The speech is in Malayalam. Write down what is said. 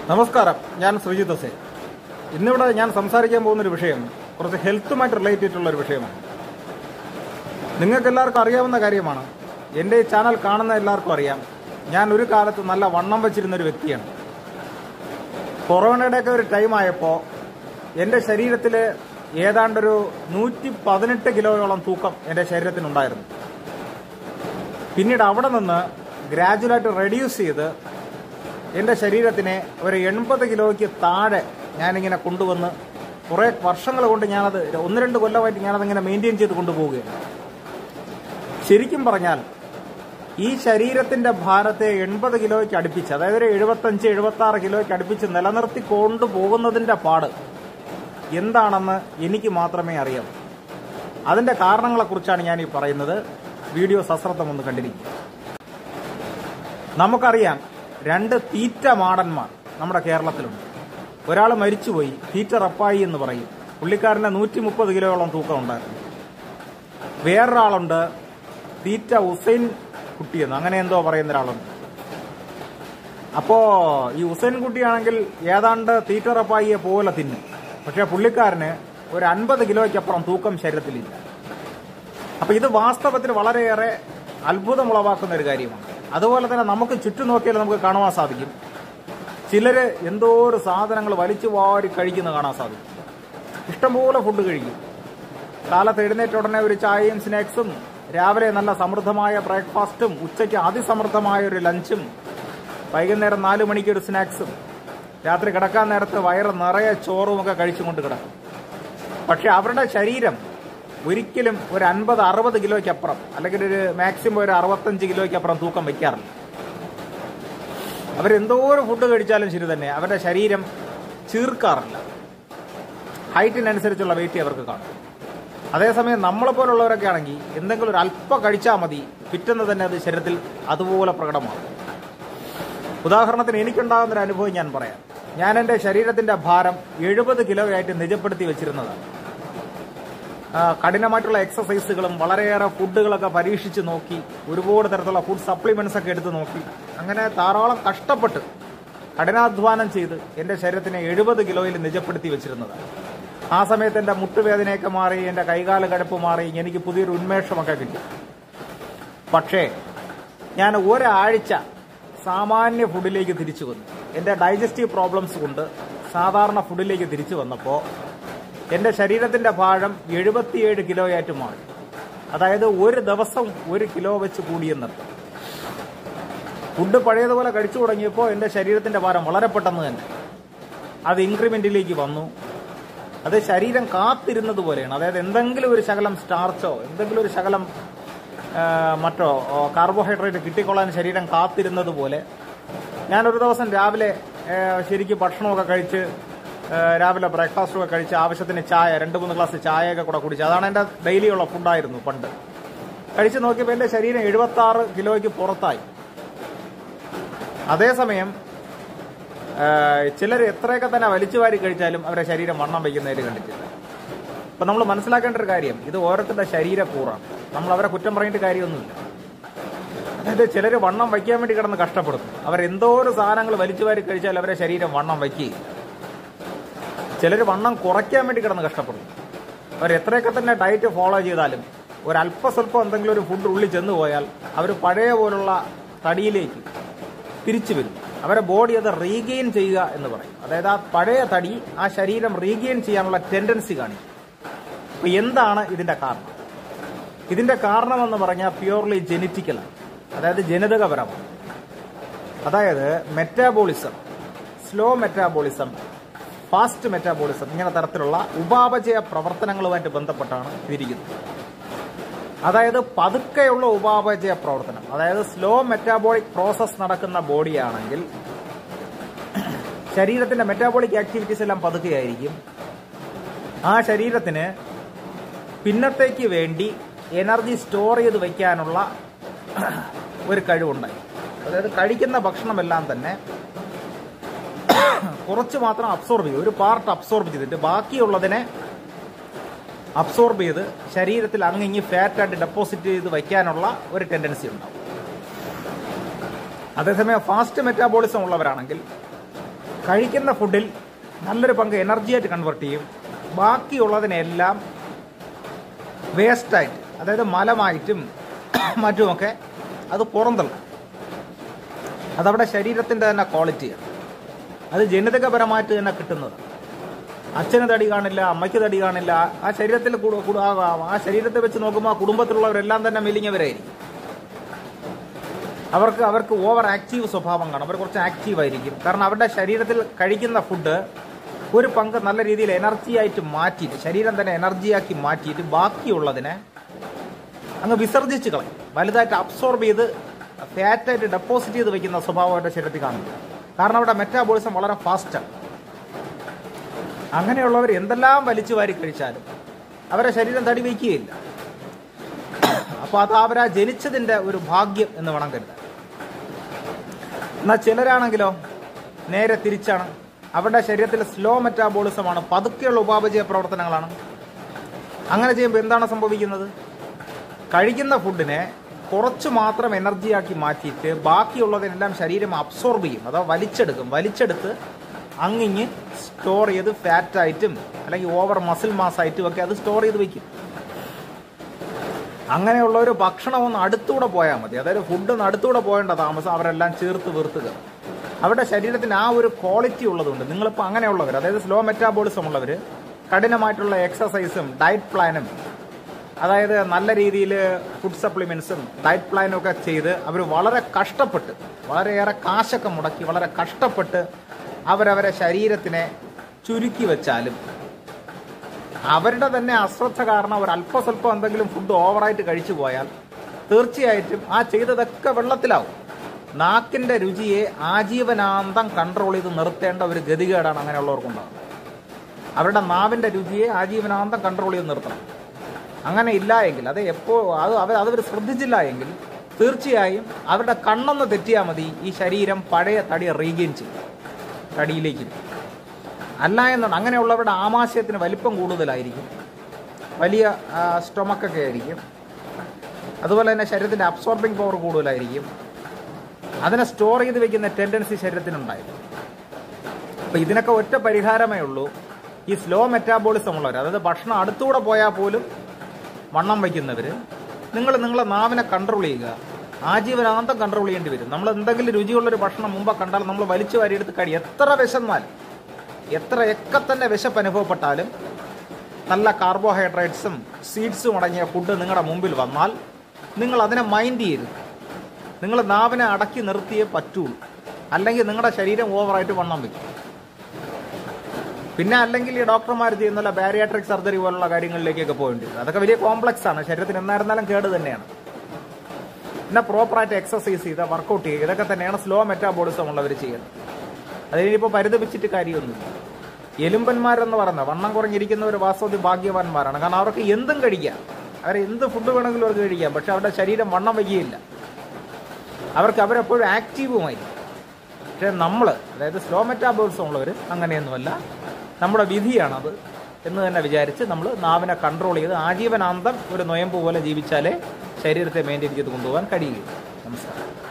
നമസ്കാരം ഞാൻ ശ്രീജിത്ത് സേ ഇന്നിവിടെ ഞാൻ സംസാരിക്കാൻ പോകുന്നൊരു വിഷയം കുറച്ച് ഹെൽത്തുമായിട്ട് റിലേറ്റ് ചെയ്തിട്ടുള്ള ഒരു വിഷയമാണ് നിങ്ങൾക്ക് എല്ലാവർക്കും അറിയാവുന്ന കാര്യമാണ് എൻ്റെ ഈ ചാനൽ കാണുന്ന എല്ലാവർക്കും അറിയാം ഞാൻ ഒരു കാലത്ത് നല്ല വണ്ണം വെച്ചിരുന്ന ഒരു വ്യക്തിയാണ് കൊറോണയുടെയൊക്കെ ഒരു ടൈം ആയപ്പോൾ എൻ്റെ ശരീരത്തിൽ ഏതാണ്ടൊരു നൂറ്റി പതിനെട്ട് കിലോയോളം തൂക്കം എൻ്റെ ശരീരത്തിനുണ്ടായിരുന്നു പിന്നീട് അവിടെ നിന്ന് ഗ്രാജുവലായിട്ട് റെഡ്യൂസ് ചെയ്ത് എൻ്റെ ശരീരത്തിനെ ഒരു എൺപത് കിലോയ്ക്ക് താഴെ ഞാനിങ്ങനെ കൊണ്ടുവന്ന് കുറേ വർഷങ്ങൾ കൊണ്ട് ഞാനത് ഒന്ന് രണ്ട് കൊല്ലമായിട്ട് ഞാനതിങ്ങനെ മെയിൻറ്റെയിൻ ചെയ്ത് കൊണ്ടുപോവുകയാണ് ശരിക്കും പറഞ്ഞാൽ ഈ ശരീരത്തിന്റെ ഭാരത്തെ എൺപത് കിലോയ്ക്ക് അടുപ്പിച്ച് അതായത് ഒരു എഴുപത്തഞ്ച് എഴുപത്തി ആറ് കിലോയ്ക്ക് അടുപ്പിച്ച് നിലനിർത്തി കൊണ്ടുപോകുന്നതിന്റെ പാട് എന്താണെന്ന് എനിക്ക് മാത്രമേ അറിയാവൂ അതിന്റെ കാരണങ്ങളെക്കുറിച്ചാണ് ഞാൻ ഈ പറയുന്നത് വീഡിയോ സശ്രദ്ധം ഒന്ന് കണ്ടിരിക്കുക നമുക്കറിയാം രണ്ട് തീറ്റ മാടന്മാർ നമ്മുടെ കേരളത്തിലുണ്ട് ഒരാൾ മരിച്ചുപോയി തീറ്റ റപ്പായി എന്ന് പറയും പുള്ളിക്കാരന് നൂറ്റി മുപ്പത് കിലോയോളം തൂക്കം ഉണ്ടായിരുന്നു വേറൊരാളുണ്ട് തീറ്റ ഹുസൈൻ കുട്ടിയെന്ന് അങ്ങനെ എന്തോ പറയുന്ന ഒരാളുണ്ട് അപ്പോ ഈ ഹുസൈൻ കുട്ടിയാണെങ്കിൽ ഏതാണ്ട് തീറ്റ റപ്പായിയെ പോലെ തിന്നും പക്ഷെ പുള്ളിക്കാരന് ഒരു അൻപത് കിലോയ്ക്കപ്പുറം തൂക്കം ശരീരത്തിലില്ല അപ്പൊ ഇത് വാസ്തവത്തിൽ വളരെയേറെ അത്ഭുതമുളവാക്കുന്ന ഒരു കാര്യമാണ് അതുപോലെ തന്നെ നമുക്ക് ചുറ്റും നോക്കിയാൽ നമുക്ക് കാണുവാൻ സാധിക്കും ചിലര് എന്തോ ഒരു സാധനങ്ങൾ വലിച്ചു വാരി കഴിക്കുന്ന കാണാൻ സാധിക്കും ഇഷ്ടംപോലെ ഫുഡ് കഴിക്കും കാലത്ത് എഴുന്നേറ്റ ഉടനെ ഒരു ചായയും സ്നാക്സും രാവിലെ നല്ല സമൃദ്ധമായ ബ്രേക്ക്ഫാസ്റ്റും ഉച്ചയ്ക്ക് അതിസമൃദ്ധമായ ഒരു ലഞ്ചും വൈകുന്നേരം നാലു മണിക്ക് ഒരു സ്നാക്സും രാത്രി കിടക്കാൻ നേരത്ത് വയറ് നിറയെ ചോറും ഒക്കെ കഴിച്ചുകൊണ്ട് കിടക്കും പക്ഷെ അവരുടെ ശരീരം ഒരിക്കലും ഒരു അൻപത് അറുപത് കിലോയ്ക്ക് അപ്പുറം അല്ലെങ്കിൽ ഒരു മാക്സിമം ഒരു അറുപത്തഞ്ച് കിലോയ്ക്ക് അപ്പുറം തൂക്കം വയ്ക്കാറില്ല അവരെന്തോരം ഫുഡ് കഴിച്ചാലും ശരി തന്നെ അവരുടെ ശരീരം ചീർക്കാറില്ല ഹൈറ്റിനനുസരിച്ചുള്ള വെയിറ്റ് അവർക്ക് കാണും അതേസമയം നമ്മളെ പോലുള്ളവരൊക്കെ ആണെങ്കിൽ എന്തെങ്കിലും ഒരു അല്പം കഴിച്ചാൽ മതി പിറ്റെന്ന് തന്നെ അത് ശരീരത്തിൽ അതുപോലെ പ്രകടമാകും ഉദാഹരണത്തിന് എനിക്കുണ്ടാകുന്ന ഒരു അനുഭവം ഞാൻ പറയാം ഞാൻ എൻ്റെ ശരീരത്തിന്റെ ഭാരം എഴുപത് കിലോയായിട്ട് നിജപ്പെടുത്തി വെച്ചിരുന്നതാണ് ആ, കഠിനമായിട്ടുള്ള എക്സസൈസുകളും വളരെയേറെ ഫുഡുകളൊക്കെ പരീക്ഷിച്ച് നോക്കി ഒരുപാട് തരത്തിലുള്ള ഫുഡ് സപ്ലിമെന്റ്സ് ഒക്കെ എടുത്ത് നോക്കി അങ്ങനെ ധാരാളം കഷ്ടപ്പെട്ട് കഠിനാധ്വാനം ചെയ്ത് എൻ്റെ ശരീരത്തിനെ എഴുപത് കിലോയിൽ നിജപ്പെടുത്തി വെച്ചിരുന്നതാണ് ആ സമയത്ത് എൻ്റെ മുട്ടുവേദനയൊക്കെ മാറി എൻ്റെ കൈകാല കടുപ്പ് മാറി എനിക്ക് പുതിയൊരു ഉന്മേഷമൊക്കെ കിട്ടി പക്ഷേ ഞാൻ ഒരാഴ്ച സാമാന്യ ഫുഡിലേക്ക് തിരിച്ചു വന്നു എൻ്റെ ഡൈജസ്റ്റീവ് പ്രോബ്ലംസ് കൊണ്ട് സാധാരണ ഫുഡിലേക്ക് തിരിച്ചു വന്നപ്പോൾ എൻ്റെ ശരീരത്തിൻ്റെ ഭാരം എഴുപത്തിയേഴ് കിലോയായിട്ട് മാറി അതായത് ഒരു ദിവസം ഒരു കിലോ വെച്ച് കൂടിയെന്നർത്ഥം ഫുഡ് പഴയതുപോലെ കഴിച്ചു തുടങ്ങിയപ്പോൾ എൻ്റെ ശരീരത്തിൻ്റെ ഭാരം വളരെ പെട്ടെന്ന് തന്നെ അത് ഇൻക്രിമെന്റിലേക്ക് വന്നു അത് ശരീരം കാത്തിരുന്നത് പോലെയാണ് അതായത് എന്തെങ്കിലും ഒരു ശകലം സ്റ്റാർച്ചോ എന്തെങ്കിലും ഒരു ശകലം ആ, മറ്റോ ഓ, കാർബോഹൈഡ്രേറ്റ് കിട്ടിക്കൊള്ളാൻ ശരീരം കാത്തിരുന്നത് പോലെ ഞാനൊരു ദിവസം രാവിലെ ആ, ശരിക്കും ഭക്ഷണമൊക്കെ കഴിച്ച് ആ, രാവിലെ ബ്രേക്ക്ഫാസ്റ്റ് ഒക്കെ കഴിച്ച് ആവശ്യത്തിന് ചായ രണ്ട് മൂന്ന് ഗ്ലാസ് ചായയൊക്കെ കൂടെ കുടിച്ച് അതാണ് എൻ്റെ ഡെയിലിയുള്ള ഫുഡായിരുന്നു പണ്ട് കഴിച്ച് നോക്കിയപ്പോൾ എൻ്റെ ശരീരം എഴുപത്തി ആറ് കിലോയ്ക്ക് പുറത്തായി അതേസമയം ചിലർ എത്രയൊക്കെ തന്നെ വലിച്ചു വാരി കഴിച്ചാലും അവരുടെ ശരീരം വണ്ണം വയ്ക്കുന്നതിൽ കണ്ടിട്ടില്ല അപ്പൊ നമ്മൾ മനസ്സിലാക്കേണ്ട ഒരു കാര്യം ഇത് ഓരോരുത്തരുടെ ശരീരക്കൂറാണ് നമ്മൾ അവരെ കുറ്റം പറഞ്ഞിട്ട് കാര്യമൊന്നുമില്ല അതായത് ചിലർ വണ്ണം വയ്ക്കാൻ വേണ്ടി കിടന്ന് കഷ്ടപ്പെടുന്നു അവർ എന്തോ ഒരു സാധനങ്ങൾ വലിച്ചു വാരി കഴിച്ചാൽ അവരുടെ ശരീരം വണ്ണം വയ്ക്കുകയില്ല ചിലർ വണ്ണം കുറയ്ക്കാൻ വേണ്ടി കിടന്ന് കഷ്ടപ്പെടുന്നു അവർ എത്രയൊക്കെ തന്നെ ഡയറ്റ് ഫോളോ ചെയ്താലും ഒരു അല്പസ്വല്പം എന്തെങ്കിലും ഒരു ഫുഡ് ഉള്ളിൽ ചെന്ന് പോയാൽ അവർ പഴയ പോലുള്ള തടിയിലേക്ക് തിരിച്ചു വരും അവരെ ബോഡി അത് റീഗെയിൻ ചെയ്യുക എന്ന് പറയും അതായത് ആ പഴയ തടി ആ ശരീരം റീഗെയിൻ ചെയ്യാനുള്ള ടെൻഡൻസി കാണിക്കും അപ്പൊ എന്താണ് ഇതിന്റെ കാരണം ഇതിന്റെ കാരണം എന്ന് പറഞ്ഞാൽ പ്യൂർലി ജെനറ്റിക്കലാണ് അതായത് ജനിതകപരമാണ് അതായത് metabolism slow metabolism fast metabolism ഇങ്ങനെ തരത്തിലുള്ള ഉപാപചയ പ്രവർത്തനങ്ങളുമായിട്ട് ബന്ധപ്പെട്ടാണ് ഇതിരിക്കുന്നത് അതായത് പതുക്കെയുള്ള ഉപാപചയ പ്രവർത്തനം അതായത് സ്ലോ മെറ്റാബോളിക് പ്രോസസ് നടക്കുന്ന ബോഡിയാണെങ്കിൽ ശരീരത്തിന്റെ മെറ്റാബോളിക് ആക്ടിവിറ്റീസ് എല്ലാം പതുക്കെയായിരിക്കും ആ ശരീരത്തിന് പിന്നത്തേക്ക് വേണ്ടി എനർജി സ്റ്റോർ ചെയ്ത് വെക്കാനുള്ള ഒരു കഴിവുണ്ടായി അതായത് കഴിക്കുന്ന ഭക്ഷണമെല്ലാം തന്നെ കുറച്ച് മാത്രം അബ്സോർബ് ചെയ്യും ഒരു പാർട്ട് അബ്സോർബ് ചെയ്തിട്ട് ബാക്കിയുള്ളതിനെ അബ്സോർബ് ചെയ്ത് ശരീരത്തിൽ അങ്ങിങ്ങി ഫാറ്റായിട്ട് ഡെപ്പോസിറ്റ് ചെയ്ത് വയ്ക്കാനുള്ള ഒരു ടെൻഡൻസി ഉണ്ടാവും അതേസമയം ഫാസ്റ്റ് മെറ്റാബോളിസം ഉള്ളവരാണെങ്കിൽ കഴിക്കുന്ന ഫുഡിൽ നല്ലൊരു പങ്ക് എനർജിയായിട്ട് കൺവേർട്ട് ചെയ്യും ബാക്കിയുള്ളതിനെല്ലാം വേസ്റ്റായിട്ട് അതായത് മലമായിട്ടും മറ്റുമൊക്കെ അത് പുറന്തള്ളും അതവിടെ ശരീരത്തിൻ്റെ തന്നെ ക്വാളിറ്റിയാണ് അത് ജനിതകപരമായിട്ട് തന്നെ കിട്ടുന്നത് അച്ഛന് തടി കാണില്ല അമ്മയ്ക്ക് തടി കാണില്ല ആ ശരീരത്തിൽ കൂടു- കൂടു- ആ- ആ ശരീരത്തെ വെച്ച് നോക്കുമ്പോൾ ആ കുടുംബത്തിലുള്ളവരെല്ലാം തന്നെ മെലിഞ്ഞവരായിരിക്കും അവർക്ക് അവർക്ക് ഓവർ ആക്റ്റീവ് സ്വഭാവം കാണും അവർ കുറച്ച് ആക്റ്റീവ് ആയിരിക്കും കാരണം അവരുടെ ശരീരത്തിൽ കഴിക്കുന്ന ഫുഡ് ഒരു പങ്ക് നല്ല രീതിയിൽ എനർജി ആയിട്ട് മാറ്റിയിട്ട് ശരീരം തന്നെ എനർജിയാക്കി മാറ്റിയിട്ട് ബാക്കിയുള്ളതിനെ അങ്ങ് വിസർജിച്ച് കളയും വലുതായിട്ട് അബ്സോർബ് ചെയ്ത് ഫാറ്റായിട്ട് ഡെപ്പോസിറ്റ് ചെയ്ത് വെക്കുന്ന സ്വഭാവം അവരുടെ ശരീരത്തിൽ കാണുന്നു കാരണം അവരുടെ മെറ്റാബോളിസം വളരെ ഫാസ്റ്റാണ് അങ്ങനെയുള്ളവർ എന്തെല്ലാം വലിച്ചു വാരി കഴിച്ചാലും അവരുടെ ശരീരം തടി വയ്ക്കുകയില്ല അപ്പോൾ അത് അവരാ ജനിച്ചതിൻ്റെ ഒരു ഭാഗ്യം എന്ന് വേണം കരുതാൻ എന്നാൽ ചിലരാണെങ്കിലോ നേരെ തിരിച്ചാണ് അവരുടെ ശരീരത്തിൽ സ്ലോ മെറ്റാബോളിസമാണ് പതുക്കെയുള്ള ഉപാപചയ പ്രവർത്തനങ്ങളാണ് അങ്ങനെ ചെയ്യുമ്പോൾ എന്താണ് സംഭവിക്കുന്നത് കഴിക്കുന്ന ഫുഡിനെ കുറച്ച് മാത്രം എനർജിയാക്കി മാറ്റിയിട്ട് ബാക്കിയുള്ളതിനെല്ലാം ശരീരം അബ്സോർബ് ചെയ്യും അഥവാ വലിച്ചെടുക്കും വലിച്ചെടുത്ത് അങ്ങിങ്ങ് സ്റ്റോർ ചെയ്ത് ഫാറ്റായിട്ടും അല്ലെങ്കിൽ ഓവർ മസിൽ മാസായിട്ടും ഒക്കെ അത് സ്റ്റോർ ചെയ്ത് വെക്കും അങ്ങനെയുള്ള ഒരു ഭക്ഷണം ഒന്ന് അടുത്തൂടെ പോയാൽ മതി അതായത് ഫുഡ് ഒന്ന് അടുത്തൂടെ പോകേണ്ട താമസം അവരെല്ലാം ചേർത്ത് വീർത്തുക അവരുടെ ശരീരത്തിന് ആ ഒരു ക്വാളിറ്റി ഉള്ളതുകൊണ്ട് നിങ്ങളിപ്പോൾ അങ്ങനെയുള്ളവർ അതായത് സ്ലോ മെറ്റാബോളിസം ഉള്ളവർ കഠിനമായിട്ടുള്ള എക്സസൈസും ഡയറ്റ് പ്ലാനും അതായത് നല്ല രീതിയിൽ ഫുഡ് സപ്ലിമെന്റ്സും ഡയറ്റ് പ്ലാനും ഒക്കെ ചെയ്ത് അവർ വളരെ കഷ്ടപ്പെട്ട് വളരെയേറെ കാശൊക്കെ മുടക്കി വളരെ കഷ്ടപ്പെട്ട് അവരവരെ ശരീരത്തിനെ ചുരുക്കി വെച്ചാലും അവരുടെ തന്നെ അശ്രദ്ധ കാരണം അവർ അല്പസ്വല്പം എന്തെങ്കിലും ഫുഡ് ഓവറായിട്ട് കഴിച്ചു പോയാൽ തീർച്ചയായിട്ടും ആ ചെയ്തതൊക്കെ വെള്ളത്തിലാവും നാക്കിന്റെ രുചിയെ ആജീവനാന്തം കൺട്രോൾ ചെയ്ത് നിർത്തേണ്ട ഒരു ഗതികേടാണ് അങ്ങനെയുള്ളവർക്കുണ്ടാകുന്നത് അവരുടെ നാവിന്റെ രുചിയെ ആജീവനാന്തം കൺട്രോൾ ചെയ്ത് നിർത്തണം അങ്ങനെ ഇല്ല എങ്കിൽ അത് എപ്പോ അത് അവർ അതവർ ശ്രദ്ധിച്ചില്ല എങ്കിൽ തീർച്ചയായും അവരുടെ കണ്ണൊന്ന് തെറ്റിയാൽ മതി ഈ ശരീരം പഴയ തടി റീഗെയിൻ ചെയ്യും തടിയിലേക്ക് അല്ല എന്നാണ് അങ്ങനെയുള്ളവരുടെ ആമാശയത്തിന് വലിപ്പം കൂടുതലായിരിക്കും വലിയ സ്റ്റൊമക്കൊക്കെ ആയിരിക്കും അതുപോലെ തന്നെ ശരീരത്തിൻ്റെ അബ്സോർബിംഗ് പവർ കൂടുതലായിരിക്കും അതിനെ സ്റ്റോർ ചെയ്ത് വെക്കുന്ന ടെൻഡൻസി ശരീരത്തിനുണ്ടായിരുന്നു അപ്പോൾ ഇതിനൊക്കെ ഒറ്റ പരിഹാരമേ ഉള്ളൂ ഈ സ്ലോ മെറ്റാബോളിസം ഉള്ളവർ അതായത് ഭക്ഷണം അടുത്തൂടെ പോയാൽ പോലും വണ്ണം വയ്ക്കുന്നവർ നിങ്ങൾ നിങ്ങളെ നാവിനെ കൺട്രോൾ ചെയ്യുക ആജീവനാന്തം കൺട്രോൾ ചെയ്യേണ്ടി വരും നമ്മൾ എന്തെങ്കിലും രുചിയുള്ളൊരു ഭക്ഷണം മുമ്പ് കണ്ടാൽ നമ്മൾ വലിച്ചു വാരിയെടുത്ത് കഴി എത്ര വിശന്നാലും എത്ര ഒക്കെ തന്നെ വിശപ്പ് അനുഭവപ്പെട്ടാലും നല്ല കാർബോഹൈഡ്രേറ്റ്സും സീഡ്സും അടങ്ങിയ ഫുഡ് നിങ്ങളുടെ മുമ്പിൽ വന്നാൽ നിങ്ങൾ അതിനെ മൈൻഡ് ചെയ്യരുത് നിങ്ങൾ നാവിനെ അടക്കി നിർത്തിയേ പറ്റുള്ളൂ അല്ലെങ്കിൽ നിങ്ങളുടെ ശരീരം ഓവറായിട്ട് വണ്ണം വയ്ക്കും പിന്നെ അല്ലെങ്കിൽ ഈ ഡോക്ടർമാർ ചെയ്യുന്ന ബാരിയാട്രിക് സർജറി പോലുള്ള കാര്യങ്ങളിലേക്കൊക്കെ പോകേണ്ടി വരും അതൊക്കെ വലിയ കോംപ്ലക്സ് ആണ് ശരീരത്തിന് എന്നായിരുന്നാലും കേട് തന്നെയാണ് പിന്നെ പ്രോപ്പറായിട്ട് എക്സസൈസ് ചെയ്ത് വർക്കൗട്ട് ചെയ്യുക ഇതൊക്കെ തന്നെയാണ് സ്ലോ മെറ്റാബോളിസം ഉള്ളവർ ചെയ്യുന്നത് അതിനിപ്പോൾ പരിതപിച്ചിട്ട് കാര്യമൊന്നുമില്ല എലുമ്പന്മാരെന്ന് പറയുന്നത് വണ്ണം കുറഞ്ഞിരിക്കുന്നവർ വാസ്തവത്തിൽ ഭാഗ്യവാന്മാരാണ് കാരണം അവർക്ക് എന്തും കഴിക്കാം അവർ എന്ത് ഫുഡ് വേണമെങ്കിലും അവർക്ക് കഴിക്കാം പക്ഷെ അവരുടെ ശരീരം വണ്ണം വയ്ക്കുകയില്ല അവർക്ക് അവരെപ്പോഴും ആക്റ്റീവുമായിരിക്കും പക്ഷെ നമ്മൾ അതായത് സ്ലോ മെറ്റാബോളിസം ഉള്ളവർ അങ്ങനെയൊന്നുമല്ല നമ്മുടെ വിധിയാണത് എന്ന് തന്നെ വിചാരിച്ച് നമ്മൾ നാവിനെ കൺട്രോൾ ചെയ്ത് ആജീവനാന്തം ഒരു നൊയമ്പ് പോലെ ജീവിച്ചാലേ ശരീരത്തെ മെയിൻറ്റെയിൻ ചെയ്ത് കൊണ്ടുപോകാൻ കഴിയുകയുള്ളൂ നമസ്കാരം